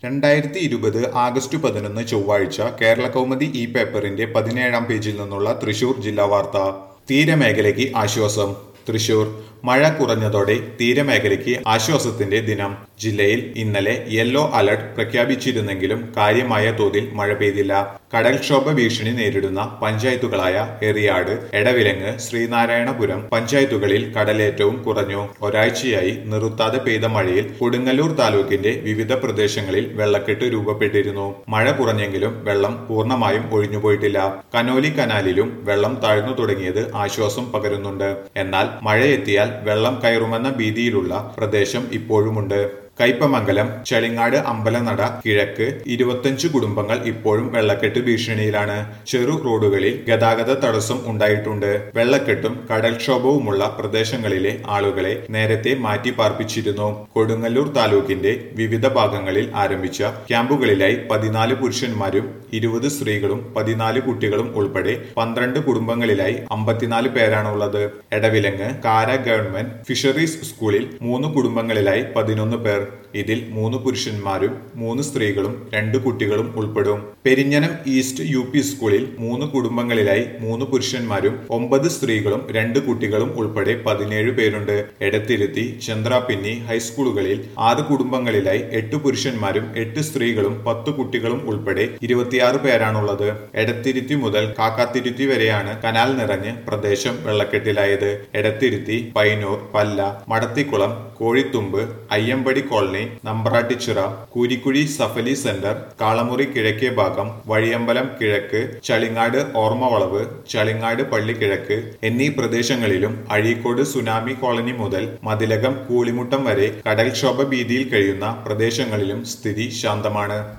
രണ്ടായിരത്തി ഇരുപത് ആഗസ്റ്റ് പതിനൊന്ന് ചൊവ്വാഴ്ച കേരള കൗമുദി ഇ പേപ്പറിന്റെ പതിനേഴാം പേജിൽ നിന്നുള്ള തൃശൂർ ജില്ലാ വാർത്ത തീരമേഖലയ്ക്ക് ആശ്വാസം തൃശൂർ മഴ കുറഞ്ഞതോടെ തീരമേഖലയ്ക്ക് ആശ്വാസത്തിന്റെ ദിനം ജില്ലയിൽ ഇന്നലെ യെല്ലോ അലർട്ട് പ്രഖ്യാപിച്ചിരുന്നെങ്കിലും കാര്യമായ തോതിൽ മഴ പെയ്തില്ല കടൽക്ഷോഭ ഭീഷണി നേരിടുന്ന പഞ്ചായത്തുകളായ എറിയാട് എടവിലങ്ങ് ശ്രീനാരായണപുരം പഞ്ചായത്തുകളിൽ കടലേറ്റവും കുറഞ്ഞു ഒരാഴ്ചയായി നിർത്താതെ പെയ്ത മഴയിൽ കൊടുങ്ങല്ലൂർ താലൂക്കിന്റെ വിവിധ പ്രദേശങ്ങളിൽ വെള്ളക്കെട്ട് രൂപപ്പെട്ടിരുന്നു മഴ കുറഞ്ഞെങ്കിലും വെള്ളം പൂർണ്ണമായും ഒഴിഞ്ഞുപോയിട്ടില്ല കനോലി കനാലിലും വെള്ളം താഴ്ന്നു തുടങ്ങിയത് ആശ്വാസം പകരുന്നുണ്ട് എന്നാൽ മഴയെത്തിയാൽ വെള്ളം കയറുമെന്ന ഭീതിയിലുള്ള പ്രദേശം ഇപ്പോഴുമുണ്ട് കയ്പമംഗലം ചെളിങ്ങാട് അമ്പലനട കിഴക്ക് ഇരുപത്തഞ്ച് കുടുംബങ്ങൾ ഇപ്പോഴും വെള്ളക്കെട്ട് ഭീഷണിയിലാണ് ചെറു റോഡുകളിൽ ഗതാഗത തടസ്സം ഉണ്ടായിട്ടുണ്ട് വെള്ളക്കെട്ടും കടൽക്ഷോഭവുമുള്ള പ്രദേശങ്ങളിലെ ആളുകളെ നേരത്തെ മാറ്റി പാർപ്പിച്ചിരുന്നു കൊടുങ്ങല്ലൂർ താലൂക്കിന്റെ വിവിധ ഭാഗങ്ങളിൽ ആരംഭിച്ച ക്യാമ്പുകളിലായി പതിനാല് പുരുഷന്മാരും ഇരുപത് സ്ത്രീകളും പതിനാല് കുട്ടികളും ഉൾപ്പെടെ പന്ത്രണ്ട് കുടുംബങ്ങളിലായി അമ്പത്തിനാല് പേരാണുള്ളത് എടവിലങ്ങ് കാര ഗവൺമെന്റ് ഫിഷറീസ് സ്കൂളിൽ മൂന്ന് കുടുംബങ്ങളിലായി പതിനൊന്ന് പേർ ഇതിൽ മൂന്ന് പുരുഷന്മാരും മൂന്ന് സ്ത്രീകളും രണ്ട് കുട്ടികളും ഉൾപ്പെടും പെരിഞ്ഞനം ഈസ്റ്റ് യു പി സ്കൂളിൽ മൂന്ന് കുടുംബങ്ങളിലായി മൂന്ന് പുരുഷന്മാരും ഒമ്പത് സ്ത്രീകളും രണ്ട് കുട്ടികളും ഉൾപ്പെടെ പതിനേഴ് പേരുണ്ട് എടത്തിരുത്തി ചന്ദ്രാപിന്നി ഹൈസ്കൂളുകളിൽ ആറ് കുടുംബങ്ങളിലായി എട്ട് പുരുഷന്മാരും എട്ട് സ്ത്രീകളും പത്ത് കുട്ടികളും ഉൾപ്പെടെ ഇരുപത്തിയാറ് പേരാണുള്ളത് എടത്തിരുത്തി മുതൽ കാക്കാത്തിരുത്തി വരെയാണ് കനാൽ നിറഞ്ഞ് പ്രദേശം വെള്ളക്കെട്ടിലായത് എടത്തിരുത്തി പൈനൂർ പല്ല മടത്തിക്കുളം കോഴിത്തുമ്പ് അയ്യമ്പടി കോളനി നമ്പ്രാട്ടിച്ചിറ കൂരിക്കുഴി സഫലി സെന്റർ കാളമുറി കിഴക്കേ ഭാഗം വഴിയമ്പലം കിഴക്ക് ചളിങ്ങാട് ഓർമ്മവളവ് ചളിങ്ങാട് പള്ളി കിഴക്ക് എന്നീ പ്രദേശങ്ങളിലും അഴീക്കോട് സുനാമി കോളനി മുതൽ മതിലകം കൂളിമുട്ടം വരെ കടൽക്ഷോഭ ഭീതിയിൽ കഴിയുന്ന പ്രദേശങ്ങളിലും സ്ഥിതി ശാന്തമാണ്